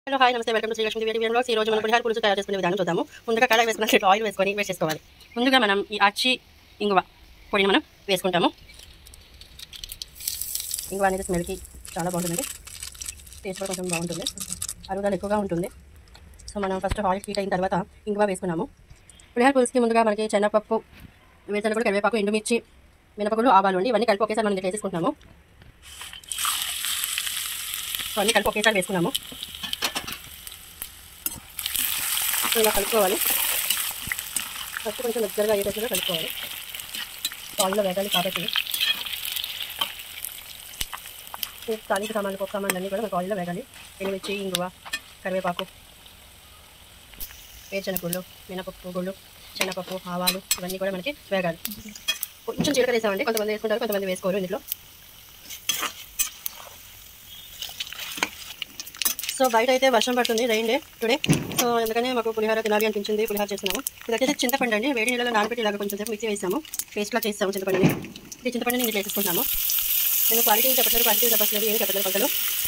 hello hi నమస్తే welcome to Sreelakshmi వేడి blogs ఈ రోజు మనం పులిహార పులుసు తయారు చేసుకునే విధానం చూద్దాము ముందుగా కడాయి వేసుకున్నట్టు ఆయిల్ వేసుకొని వేస్ట్ చేసుకోవాలి ముందుగా మనం ఈ అచ్చి ఇంగువ పొడిని మనం వేసుకుంటాము ఇంగువ అనేది స్మెల్కి చాలా బాగుంటుంది టేస్ట్ కూడా కొంచెం బాగుంటుంది అరుగుదల ఎక్కువగా ఉంటుంది సో మనం ఫస్ట్ ఆయిల్ హీట్ అయిన తర్వాత ఇంగువ వేసుకున్నాము పులిహార పులుసుకి ముందుగా మనకి శనగపప్పు వేరుశనగలు కరివేపాకు ఎండుమిర్చి మినపగులు ఆవాలు అండి ఇవన్నీ కలిపి ఒకేసారి మనం ఇందులో వేసేసుకుంటున్నాము సో అన్నీ కలిపి ఒకేసారి వేసుకున్నాము సో ఇలా కలుపుకోవాలి ఫస్ట్ కొంచెం దగ్గరగా అయ్యేటట్టుగా కలుపుకోవాలి ఆయిల్లో వేగాలి కాబట్టి ఈ తాలింపు సామాన్లు పప్పు సామాన్లు అన్నీ కూడా మనకు ఆయిల్లో వేగాలి ఎండుమిర్చి ఇంగువ కరివేపాకు వేరుశనగ మినపప్పు గుళ్ళు శనగపప్పు ఆవాలు ఇవన్నీ కూడా మనకి వేగాలి కొంచెం జీలకర్ర వేసామండి కొంతమంది వేసుకుంటారు కొంతమంది వేసుకోరు ఇందులో సో బయట అయితే వర్షం పడుతుంది రైన్ డే టుడే సో అందుకనే మాకు పులిహోర తినాలి అనిపించింది పులిహోర చేస్తున్నాము ఇది వచ్చేసి చింతపండు అండి వేడి నీళ్ళలో నానబెట్టి ఇలాగ కొంచెం సేపు మిక్సీ వేసాము పేస్ట్లా చేస్తాము చింతపండుని ఇది చింతపండుని ఇంట్లో వేసుకుంటున్నాము నేను క్వాలిటీ చెప్పట్లేదు క్వాలిటీ చెప్పట్లేదు ఏమి చెప్పట్లేదు కొలతలు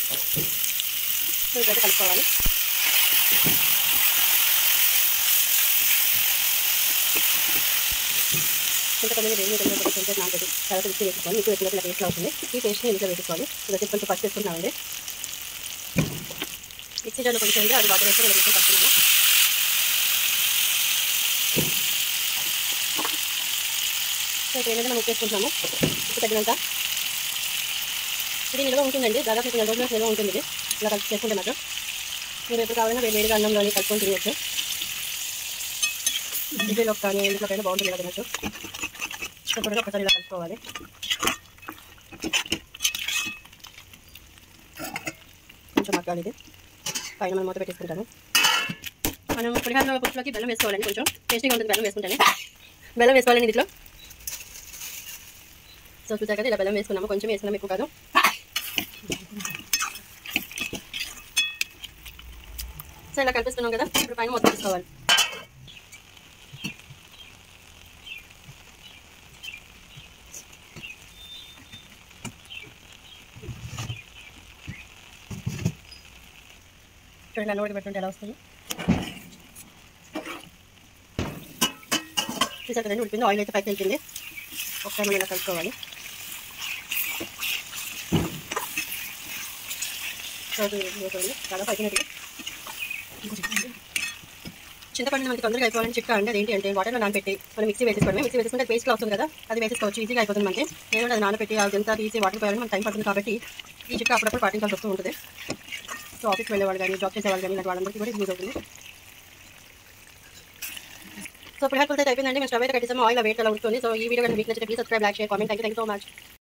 సో ఇక్కడైతే కలుపుకోవాలి చింతపండుని వేడి నీళ్ళలో కొంచెం సేపు నానబెట్టి తర్వాత మిక్సీ వేసుకోవాలి మిక్సీ వేసినప్పుడు ఇలా పేస్ట్లో అవుతుంది ఈ పేస్ట్ని ఇంట్లో వేసుకోవాలి ఇది వచ్చేసి కొంచెం పచ్చి వేసుకుంటున్నామండి మిక్సీ జార్లో కొంచెం ఉంది అది వాటర్ వేసి రెండు నిమిషాలు కలుపుకున్నాము సో ఇక్కడ ఏంటంటే మనం ఉప్పు వేసుకుంటున్నాము ఉప్పు తగినంత ఇది నిల్వ ఉంటుందండి దాదాపు ఒక నెల రోజుల నిల్వ ఉంటుంది ఇది ఇలా కలిసి చేసుకుంటే మాత్రం మీరు ఎప్పుడు కావాలన్నా వేడి వేడిగా అన్నంలో కలుపుకొని తినవచ్చు ఇడ్లీలో కానీ ఇంట్లోకైనా బాగుంటుంది ఇలా తినచ్చు ఇప్పుడు ఒకసారి ఇలా కలుపుకోవాలి కొంచెం మగ్గాలి ఇది పైన మనం మూత పెట్టేసుకుంటాము మనం పులిహార పుట్టులోకి బెల్లం వేసుకోవాలండి కొంచెం టేస్టీగా ఉంటుంది బెల్లం వేసుకుంటానే బెల్లం వేసుకోవాలండి దీంట్లో సో చూసారు కదా ఇలా బెల్లం వేసుకున్నాము కొంచెం వేసుకున్నాము ఎక్కువ కాదు సో ఇలా కల్పిస్తున్నాం కదా ఇప్పుడు పైన మొత్తం వేసుకోవాలి చూడండి అన్న ఉడికి పెట్టుంటే ఎలా వస్తుంది చూసారు కదండి ఉడికింది ఆయిల్ అయితే పైకి వెళ్తుంది ఒకసారి మనం ఇలా కలుపుకోవాలి చూడండి చాలా పైకినట్టుగా చింతపండు మనకి తొందరగా అయిపోవాలని చిక్క అండి అదేంటి అంటే వాటర్లో నానబెట్టి మనం మిక్సీ వేసుకోవడమే మిక్సీ వేసుకుంటే పేస్ట్ వస్తుంది కదా అది వేసేసుకోవచ్చు ఈజీగా అయిపోతుంది మనకి లేదంటే అది నానబెట్టి అది ఎంత తీసి వాటర్ పోయాలని మనకు టైం పడుతుంది కాబట్టి ఈ చిక్క అప్పుడప్పుడు పాటించాల్సి వస్తూ ఉంటుంది సో ఆఫీస్కి వెళ్ళేవాళ్ళు కానీ జాబ్ చేసేవాళ్ళు కానీ ఇలాంటి వాళ్ళందరికీ కూడా యూజ్ అవుతుంది సో పులిహార పులితే అయిపోయిందండి మేము స్టవ్ అయితే కట్టేసాము ఆయిల్ వెయిట్ అలా ఉంటుంది సో ఈ వీడియో కానీ మీకు నచ్చితే please subscribe like share comment thank you so much